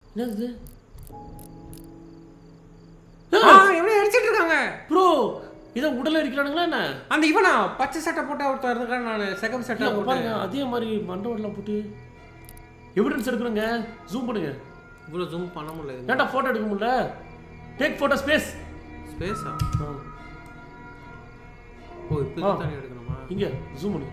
என்னது ஆ இவனை அடிச்சிட்டு இருக்காங்க ப்ரோ இதை உடல இருக்கிறானுங்களா என்ன அந்த இவனா பச்சை சட்டை போட்ட ஒருத்தர் இருக்கான் நான் செகப் சட்டை இல்ல, போட்டு பாருங்க அதே மாதிரி மண்டபம்லாம் போட்டு எவிடன்ஸ் எடுக்கணுங்க ஜூம் பண்ணுங்க இவ்வளோ ஜூம் பண்ண முடியல ஏன்டா போட்டோ எடுக்க முடியல டேக் போட்டோ ஸ்பேஸ் ஸ்பேஸா ஓ இப்போ ஆ. தண்ணி எடுக்கணுமா இங்க ஜூம் பண்ணு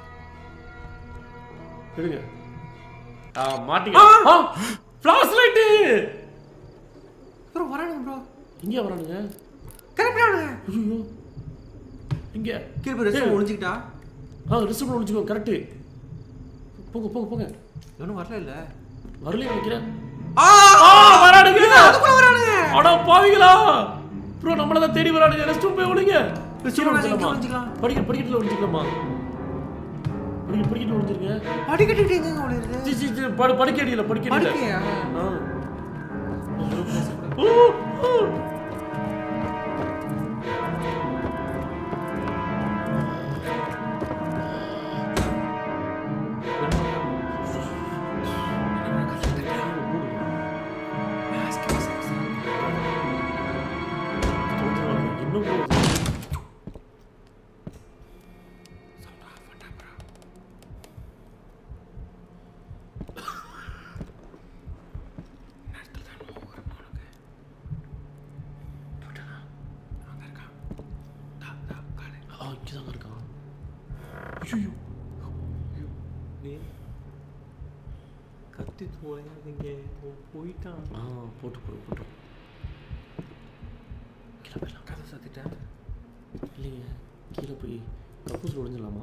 எடுங்க ஆ மாட்டிங்க ஆ ஃபிளாஷ் லைட் ப்ரோ வரானுங்க ப்ரோ இங்க வரானுங்க கிளம்பிடானுங்க ஐயோ இங்க கீழே போய் ரெஸ்ட் ஒழிஞ்சிக்கிட்டா ஆ ரிசீவ் ஒழிச்சுக்கோ கரெக்ட் போங்க போங்க போங்க இவனும் வரல இல்ல வரலையே நினைக்கிறேன் ஆ ஆ வரானுங்க அதுக்குள்ள வரானுங்க அட பாவிங்களா ப்ரோ நம்மள தான் தேடி வரானுங்க ரெஸ்ட் ரூம் போய் ஒளிங்க ரெஸ்ட் ரூம் இங்க ஒளிஞ்சிக்கலாமா ஒளிஞ்சிக்கலாம். படிக்க படிக்கட்டுல ஒளிஞ்சிக்கலாமா படிக்க படிக்கட்டுல ஒளிஞ்சிருங்க அடிக்கடி எங்க ஒளிருது சி சி சி படு படுக்க அடியில படுக்க அடியில படுக்கையா ஆ ஓ ஓ இன்னும் போகுது. ஆ, இங்கதான் இருக்கான். ஐயையோ. நீ கத்தி தொலையாதீங்க போயிட்டான் ஆ, போட்டு போடு, போட்டு. கீழே போயிடலாம். கதை சத்திட்டேன் இல்லைங்க கீழே போய் கப்பூஸ் ஒளிஞ்சிடலாமா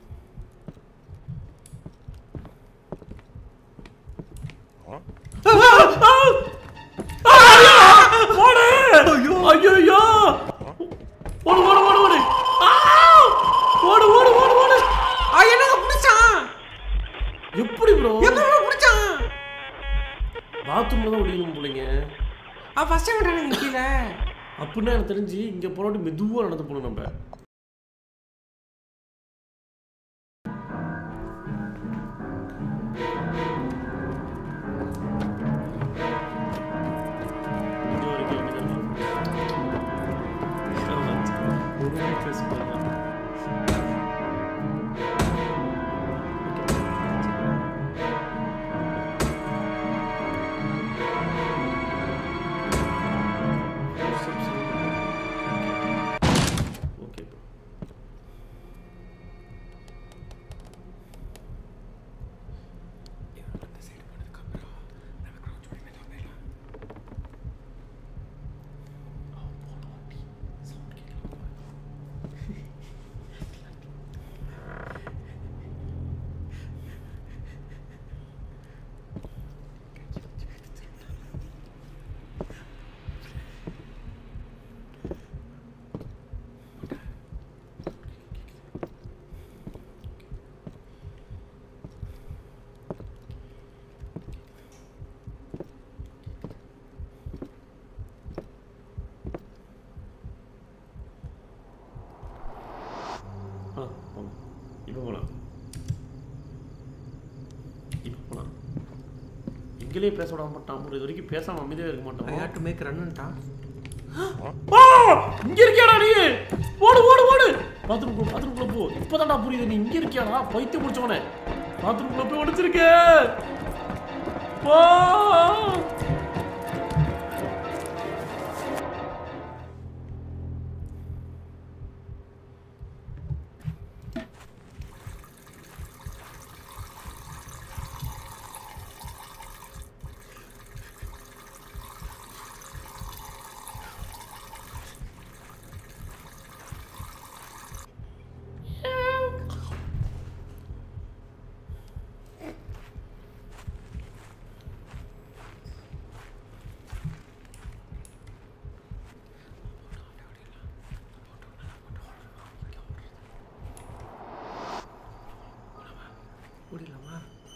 ஐயோ ஐயோ ஓடு ஓடு ஓடு ஓடு ஆ! ஓடு ஓடு ஓடு ஓடு ஆ என்னங்க பிடிச்சான் எப்படி ப்ரோ எப்படி பிடிச்சான் பாத்ரூம்ல தான் ஒளியணும் போலீங்க ஆ ஃபர்ஸ்ட் டைம் விட்டானுங்க கீழே அப்படின்னா எனக்கு தெரிஞ்சு இங்க போராட்டி மெதுவா நடந்து போகணும் நம்ம இது வரைக்கும் அப்படிதான். ஆமா. ஒரு மணி பேச போறேன். ஓகே ப்ரோ அந்த சைடு போனதுக்கு அப்புறம் நம்ம கிரவுண்ட் ஜோடி மேல போயிடலாம் ஆ போங்க இப்போ போகலாம் இப்போ போகலாம் எங்களே பேச விட மாட்டான் ப்ரோ இது வரைக்கும் பேசாம அமைதியாக இருக்க ஐ மாட்டான் ஹேட் டு மேக் ரன்னுட்டான் ஆ! இங்க இருக்கியாடா நீ ஓடு ஓடு ஓடு பாத்ரூம் போ பாத்ரூம் போ இப்போதான்டா புரியுது நீ இங்க இருக்கியாடா பைத்தியம் முடிச்சவனே பாத்ரூம்குள்ள போய் ஒளிச்சிருக்க போ ஓடிடலாமா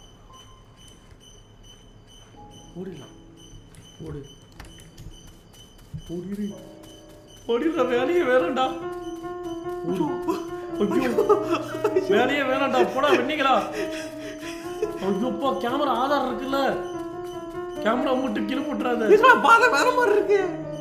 ஓடிடலாம் ஓடு ஓடிடு ஓடிடுற வேலையே வேணாம்டா ஓடு. ஐயோ வேலையே வேணாம்டா போடா வெண்ணீங்களா ஐயோப்பா கேமரா ஆதாரம் இருக்குல்ல கேமரா மட்டும் கீழே போட்டுறாத இதுல பாதை வேற மாதிரி இருக்கு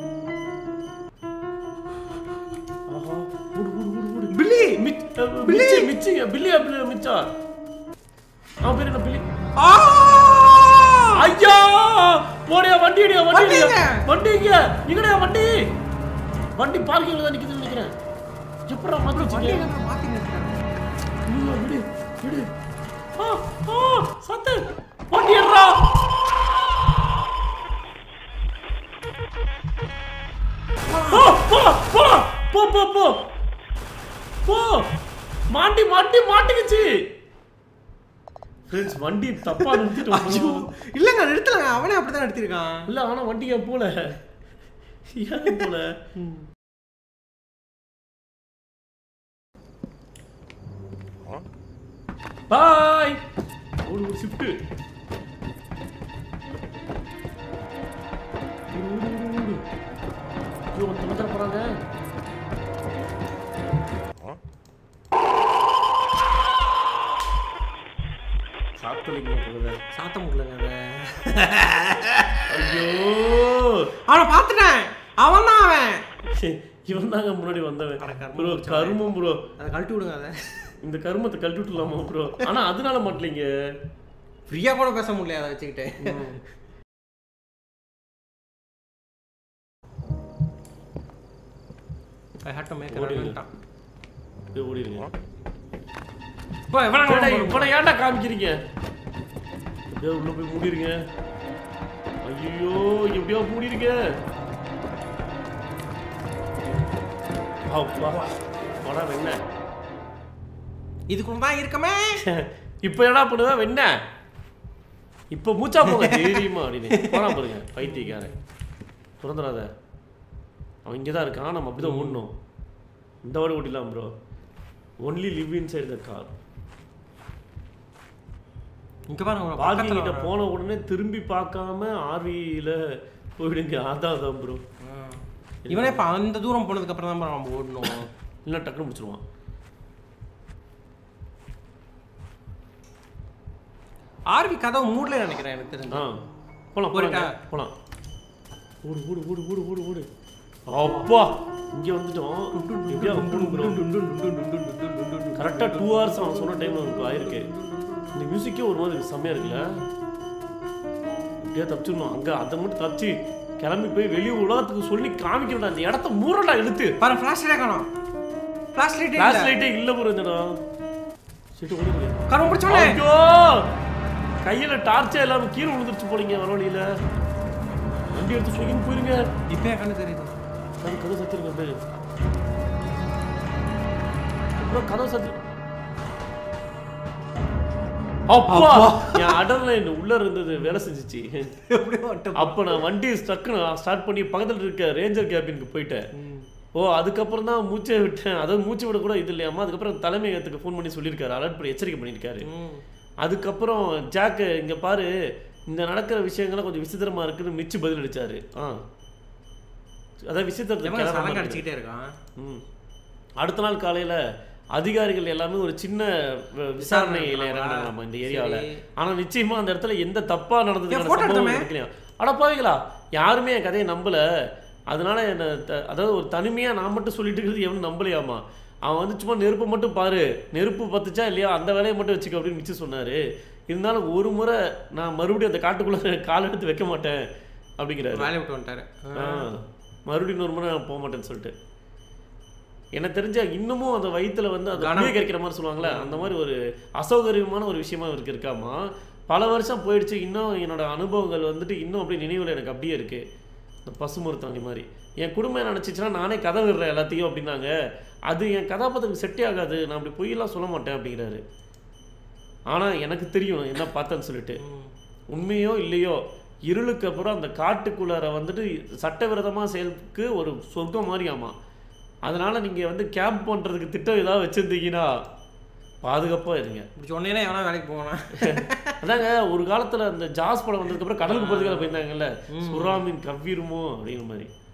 ஆஹா ஓடு ஓடு ஓடு ஓடு பில்லி மிச் அஹ், மிச்சி மிச்சிங்க பில்லியா பில்லியா மிச்சா அவன் பேர் என்ன பில்லி ஆ ஐயா போடியா வண்டி அடியா வண்டி வண்டி அடியா எங்க? வண்டி இங்க இங்கடா வண்டி வண்டி பார்க்கிங்ல தான் நிக்குதுன்னு நினைக்கிறேன் எப்படா மாத்தி வண்டி வச்சீங்க என்ன மாத்தி நிறுத்துறாங்க ஐயோ, விடு விடு ஆ ஆ சத்து வண்டி ஏறா போ போ போ போ போ போ போ மாட்டி மாட்டி மாட்டிக்கிச்சு ஃப்ரெண்ட்ஸ் வண்டி தப்பா நிறுத்திட்டு ஐயோ வந்தோம். இல்லங்க நிறுத்தலங்க அவனே அப்படிதான் நிறுத்திருக்கான் இல்ல ஆனா வண்டி ஏன் போல ஏன் போல பாய் ஒரு ஒரு ஷிஃப்ட் ஐயோ வந்து வந்துட போறாங்க சாத்தலிங்க போகுது சாத்த முடியலங்க அதை ஐயோ அவனை பார்த்துட்டேன் அவன் தான் அவன் இவன் தாங்க முன்னாடி வந்தவன் அட கருமம் ப்ரோ பிடிச்சவன். கருமம் ப்ரோ அதை கழட்டி விடுங்க அதை இந்த கருமத்தை கழட்டி விட்டுலாமா ப்ரோ ஆனா அதனால மாட்டலைங்க ஃப்ரீயா கூட பேச முடியல அதை வச்சுக்கிட்டு ஐ ஹேட் டு மேக் ஓடிடுங்க. அ இது ஓடிடுங்க போ எவனா ஏடா, இவனை ஏன்டா காமிக்கிறீங்க எப்படியோ உள்ள போய் மூடிருங்க ஐயோ எப்படியோ மூடிருங்க அப்பா போடா வெண்ண இதுக்குள்ள தான் இருக்கமே இப்போ என்ன பண்ணுவ வெண்ண இப்போ மூச்சா போங்க தைரியமா அப்படின்னு போனா பாருங்க பைத்தியக்காரன் திறந்துடாத அவன் இங்கே தான் இருக்கான் நம்ம அப்படிதான் ஓடணும் இந்த வாடி ஓட்டிடலாம் bro only live inside the car இங்க பாருங்க உங்க பார்க்கிங் பக்கத்துல கிட்ட வரான். போன உடனே திரும்பி பார்க்காம ஆர்வியில போயிடுங்க அதான் அதான் ப்ரோ ஆ. இவனே இப்ப அந்த தூரம் போனதுக்கு அப்புறம் தான் நம்ம ஓடணும் இல்லை டக்குன்னு முடிச்சிருவான் ஆர்வி கதவு மூடல நினைக்கிறேன் எனக்கு தெரிஞ்சு ஆ போலாம் போறிட்டா? போலாம் போலாம் ஓடு ஓடு ஓடு ஓடு ஓடு ஓடு அப்பா இங்க வந்துட்டோம் எப்படியா கரெக்டாக டூ ஹவர்ஸ் அவன் சொன்ன டைம்ல நமக்கு ஆயிருக்கு இந்த மியூசிக்கே ஒரு மாதிரி செம்மையா இருக்குல்ல எப்படியா தப்பிச்சிடணும் அங்க அதை மட்டும் தப்பிச்சு கிளம்பி போய் வெளியே உலகத்துக்கு சொல்லி காமிக்கிறடா அந்த இடத்த மூறடா இழுத்து பாரு ஃபிளாஷ் லைட் காணோம் ஃபிளாஷ் லைட் கிளாஸ் இல்ல லைட்டே இல்ல ப்ரோ இந்த இடம் சீட்டு ஓடிடுங்க கரும் பிடிச்சோனே ஐயோ கையில டார்ச்சே இல்லாம கீழே விழுந்துருச்சு போலீங்க வர வழியில வண்டி எடுத்து சுகின்னு போயிருங்க இப்பயே கண்ணு தெரியுது கதை கதை சத்துருங்க அப்படியே அப்புறம் கதை சத்து அப்பா என் அடர்லைன் உள்ள இருந்தது வேலை செஞ்சுச்சு எப்படி வந்துட்டு அப்ப நான் வண்டி ஸ்டக்குன்னு ஸ்டார்ட் பண்ணி பக்கத்துல இருக்க ரேஞ்சர் கேபினுக்கு போயிட்டேன் ஓ அதுக்கப்புறம் தான் மூச்சை விட்டேன் அதாவது மூச்சு விட கூட இது இல்லையாமா அதுக்கப்புறம் தலைமையகத்துக்கு ஃபோன் பண்ணி சொல்லியிருக்காரு அலர்ட் பண்ணி எச்சரிக்கை பண்ணியிருக்காரு ம். அதுக்கப்புறம் ஜாக்கு இங்க பாரு இந்த நடக்கிற விஷயங்கள்லாம் கொஞ்சம் விசித்திரமா இருக்குன்னு மிச்சு பதில் அடிச்சாரு ஆ அதான் விசித்திரத்தை எவன் கிளறாம சலங்க இருக்கு. அடிச்சுக்கிட்டே இருக்கான் ம். அடுத்த நாள் காலையில அதிகாரிகள் எல்லாமே ஒரு சின்ன வ- விசாரணையில இறங்கினாங்களாமா இந்த ஏரியாவுல சரி. ஆனா நிச்சயமா அந்த இடத்துல எந்த தப்பா நடந்ததுக்கான photo சம்பவம் எடுத்தோமே. நடக்கலையா அட பாவீங்களா யாருமே என் கதையை நம்பல அதனால என்ன த- அதாவது ஒரு தனிமையா நான் மட்டும் சொல்லிட்டு இருக்கிறது எவனும் நம்பலையாமா அவன் வந்து சும்மா நெருப்பு மட்டும் பாரு நெருப்பு பத்துச்சா இல்லையா அந்த வேலையை மட்டும் வச்சுக்க அப்படின்னு மிச்சம் சொன்னாரு இருந்தாலும் ஒரு முறை நான் மறுபடியும் அந்த காட்டுக்குள்ள கால் எடுத்து வைக்க மாட்டேன் அப்படிங்கிறாரு வேலையை விட்டு வந்துட்டாரு ஆ, மறுபடியும் இன்னொரு முறை நான் போக மாட்டேன்னு சொல்லிட்டு எனக்கு தெரிஞ்ச இன்னமும் அந்த வயித்துல வந்து அந்த கனம். புளிய கரைக்கிற மாதிரி சொல்லுவாங்கல்ல அந்த மாதிரி ஒரு அசௌகரியமான ஒரு விஷயமா இருக்கு இருக்காமா பல வருஷம் போயிடுச்சு இன்னும் என்னோட அனுபவங்கள் வந்துட்டு இன்னும் அப்படியே நினைவுல எனக்கு அப்படியே இருக்கு இந்த பசுமருத்தாணி மாதிரி என் குடும்பம் என்ன நினச்சிச்சுன்னா நானே கதை விடுறேன் எல்லாத்தையும் அப்படின்னாங்க அது என் கதாபாத்திரத்துக்கு செட்டே ஆகாது நான் அப்படி பொய்யெல்லாம் சொல்ல மாட்டேன் அப்படிங்கிறாரு ஆனா எனக்கு தெரியும் என்ன பார்த்தேன்னு சொல்லிட்டு உண்மையோ இல்லையோ இருளுக்கு அப்புறம் அந்த காட்டுக்குள்ளார வந்துட்டு சட்டவிரோதமா செயலுக்கு ஒரு சொர்க்கம் மாதிரியாமா அதனால நீங்க வந்து கேம்ப் பண்றதுக்கு திட்டம் ஏதாவது வச்சிருந்தீங்கன்னா பாதுகாப்பா இருங்க இப்படி சொன்னேன்னா எவனா வேலைக்கு போவானா அதாங்க ஒரு காலத்துல அந்த ஜாஸ் படம் வந்ததுக்கு அப்புறம் கடலுக்கு போறதுக்காக போயிருந்தாங்கல்ல சுறாமீன் கவ்விருமோ அப்படிங்கிற மாதிரி